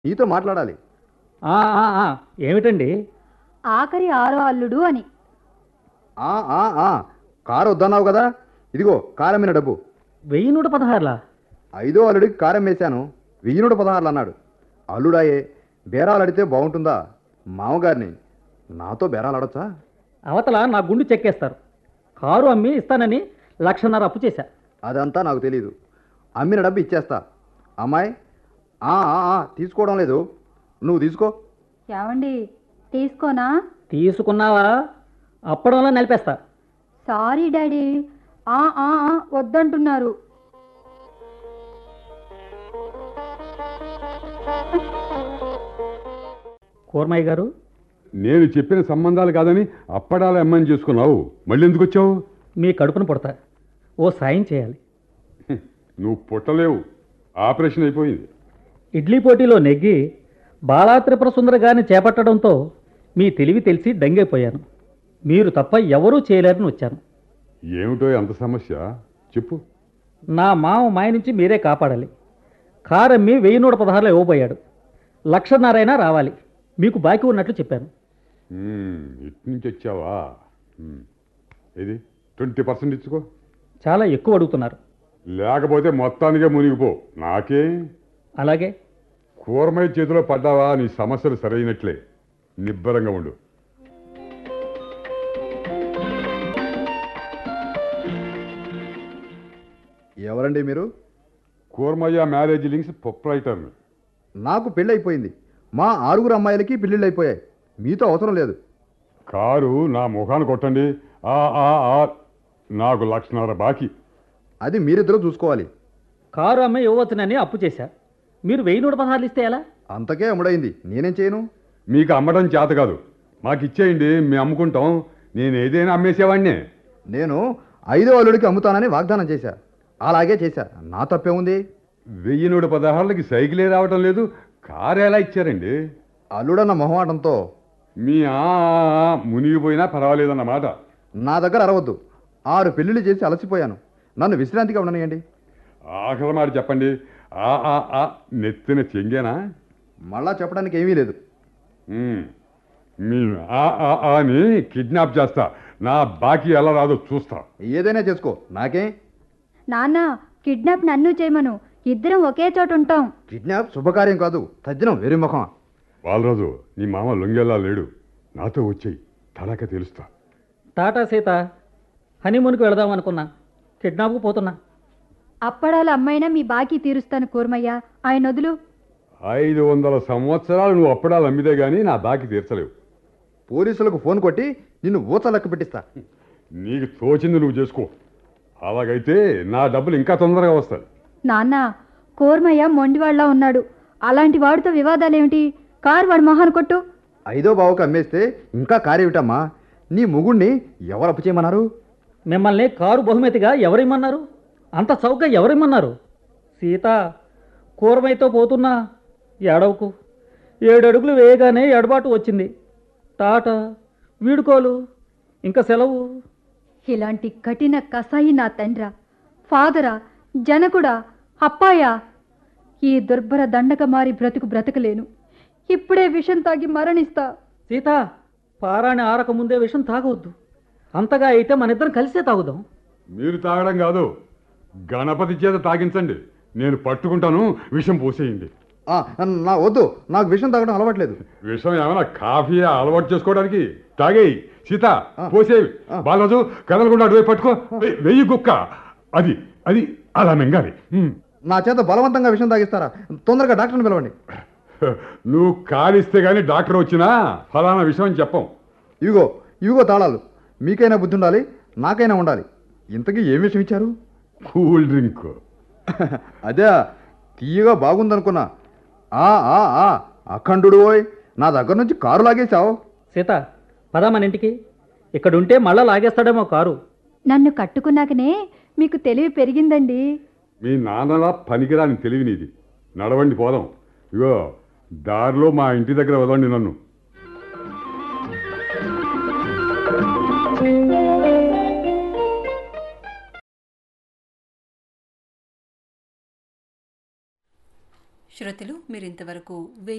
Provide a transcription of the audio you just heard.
నీతో మాట్లాడాలి ఆ, ఆ, ఆ, ఏమిటండి ఆఖరి ఆరో అల్లుడు అని ఆ ఆ ఆ కారు వద్దన్నావు కదా ఇదిగో కారమైన డబ్బు వెయ్యి నూట పదహారులా ఐదో అల్లుడికి కారం వేశాను వెయ్యి నూట పదహారులు అన్నాడు అల్లుడాయే బేరాలు అడితే బాగుంటుందా మామగారిని నాతో బేరాలు ఆడొచ్చా అవతల నా గుండు చెక్కేస్తారు కారు అమ్మి ఇస్తానని లక్షన్నర అప్పు చేశా అదంతా నాకు తెలియదు అమ్మిన డబ్బు ఇచ్చేస్తా అమ్మాయి ఆ ఆ, ఆ, తీసుకోవడం లేదు నువ్వు తీసుకో ఏమండి తీసుకోనా తీసుకున్నావా అప్పడంలో నిలిపేస్తా సారీ డాడీ ఆ ఆ ఆ, వద్దంటున్నారు కూర్మయ్య గారు నేను చెప్పిన సంబంధాలు కాదని అప్పడాలు అమ్మని చేసుకున్నావు మళ్ళీ ఎందుకు వచ్చావు మీ కడుపున పుడతా ఓ సాయం చేయాలి హ్మ్, నువ్వు పుట్టలేవు ఆపరేషన్ అయిపోయింది ఇడ్లీ పోటీలో నెగ్గి బాలా త్రిపుర సుందర గారిని చేపట్టడంతో మీ తెలివి తెలిసి డంగైపోయాను మీరు తప్ప ఎవరూ చేయలేరని వచ్చాను ఏమిటో ఎంత సమస్య చెప్పు నా మామ మాయ నుంచి మీరే కాపాడాలి కారమ్మి వెయ్యి నూట పదహారులో ఇవ్వబోయాడు లక్షన్నరైనా రావాలి మీకు బాకీ ఉన్నట్లు చెప్పాను హ్మ్, ఇటు నుంచి వచ్చావా హ్మ్. ఇది ట్వంటీ పర్సెంట్ ఇచ్చుకో చాలా ఎక్కువ అడుగుతున్నారు లేకపోతే మొత్తానికే మునిగిపో నాకే అలాగే కూరమయ్య చేతిలో పడ్డావా నీ సమస్యలు సరైనట్లే నిబ్బరంగా ఉండు ఎవరండి మీరు కూర్మయ్య మ్యారేజ్ లింక్స్ ప్రొప్రైటర్ని నాకు పెళ్ళి అయిపోయింది మా ఆరుగురు అమ్మాయిలకి పెళ్ళిళ్ళు అయిపోయాయి మీతో అవసరం లేదు కారు నా ముఖాన్ని కొట్టండి ఆ ఆ ఆ నాకు లక్షన్నర బాకీ అది మీరిద్దరూ చూసుకోవాలి కారు అమ్మ ఇవ్వవచ్చునని అప్పు చేశా మీరు వెయ్యి నూట పదహారులు ఇస్తే ఎలా అంతకే అమ్ముడైంది నేనేం చేయను మీకు అమ్మడం చేత కాదు మాకు ఇచ్చేయండి మేము అమ్ముకుంటాం నేను ఏదైనా అమ్మేసేవాడినే నేను ఐదో అల్లుడికి అమ్ముతానని వాగ్దానం చేశా అలాగే చేశా నా తప్పే ఉంది వెయ్యి నూట పదహారులకి సైకిలే రావటం లేదు కారు ఎలా ఇచ్చారండి అల్లుడన్న మొహమాటంతో మీ ఆ ఆ, ఆ మునిగిపోయినా పర్వాలేదన్నమాట నా దగ్గర అరవద్దు ఆరు పెళ్ళిళ్ళు చేసి అలసిపోయాను నన్ను విశ్రాంతిగా ఉండనియండి ఆఖరి మాట చెప్పండి ఆ ఆ ఆ నెత్తిన చెంగేనా మళ్ళా చెప్పడానికి ఏమీ లేదు ఉమ్. మీ ఆ ఆ ఆ అని కిడ్నాప్ చేస్తా నా బాకీ ఎలా రాదో చూస్తా ఏదైనా చేసుకో నాకే నాన్న కిడ్నాప్ నన్ను చేయమను ఇద్దరం ఒకే చోట ఉంటాం కిడ్నాప్ శుభకార్యం కాదు తద్దినం వెరి ముఖం బాలరాజు నీ మామ లొంగేలా లేడు నాతో వచ్చేయి తడాక తెలుస్తా టాటా సీత హనీమూన్కి వెళదాం అనుకున్నా కిడ్నాప్కు పోతున్నా అప్పడాల అమ్మైనా మీ బాకీ తీరుస్తాను కూర్మయ్య ఆయన వదులు ఐదు వందల సంవత్సరాలు నువ్వు అప్పడాలు అమ్మితే గానీ నా బాకీ తీర్చలేవు పోలీసులకు ఫోన్ కొట్టి నిన్ను ఊత లెక్క పెట్టిస్తా నీకు తోచింది నువ్వు చేసుకో అలాగైతే నా డబ్బులు ఇంకా తొందరగా వస్తాయి నాన్న కూర్మయ్య మొండివాళ్ళ ఉన్నాడు అలాంటి వాడితో వివాదాలేమిటి కారు వాడి మొహాన్ని కొట్టు ఐదో బావుకు అమ్మేస్తే ఇంకా కార్యవిటమ్మా నీ ముగుణ్ణి ఎవరు అప్పు చేయమన్నారు మిమ్మల్ని కారు బహుమతిగా ఎవరిమ్మన్నారు అంత చౌకగా ఎవరిమ్మన్నారు సీత కూరమైతో పోతున్నా ఏడవకు ఏడు అడుగులు వేయగానే ఎడబాటు వచ్చింది టాట వీడుకోలు ఇంకా సెలవు ఇలాంటి కఠిన కసాయి నా తండ్రా ఫాదరా జనకుడా అప్పాయా ఈ దుర్భర దండక మారి బ్రతుకు బ్రతకలేను ఇప్పుడే విషం తాగి మరణిస్తా సీత పారాణి ఆరక ముందే విషం తాగవద్దు అంతగా అయితే మన ఇద్దరం కలిసే తాగుదాం మీరు తాగడం కాదు గణపతి చేత తాగించండి నేను పట్టుకుంటాను విషం పోసేయండి ఆ, నా వద్దు నాకు విషయం తాగడం అలవాట్లేదు విషం ఏమైనా కాఫీ అలవాటు చేసుకోవడానికి తాగేయి సీత పోసేవి బాలరాజు కదలకుండా అటువైపు పట్టుకో వె- వెయ్యి కుక్క అది అది అలా మింగాలి హ్మ్. నా చేత బలవంతంగా విషయం తాగిస్తారా తొందరగా డాక్టర్ని పిలవండి నువ్వు కాలిస్తే గానీ డాక్టర్ వచ్చినా ఫలానా విషయం అని చెప్పం ఇవిగో ఇవిగో తాళాలు మీకైనా బుద్ధి ఉండాలి నాకైనా ఉండాలి ఇంతకీ ఏం విషయం ఇచ్చారు కూల్ డ్రింక్ అదే తీయగా బాగుందనుకున్నా ఆ ఆ ఆ అఖండుడు ఓయ్ నా దగ్గర నుంచి కారు లాగేశావు సీత పదా మన ఇంటికి ఇక్కడ ఉంటే మళ్ళా లాగేస్తాడేమో కారు నన్ను కట్టుకున్నాకనే మీకు తెలివి పెరిగిందండి మీ నాన్నలా పనికిరాని తెలివి నీది నడవండి పోదాం ఇగో దారిలో మా ఇంటి దగ్గర వదండి నన్ను శ్రోతలు మీరింతవరకు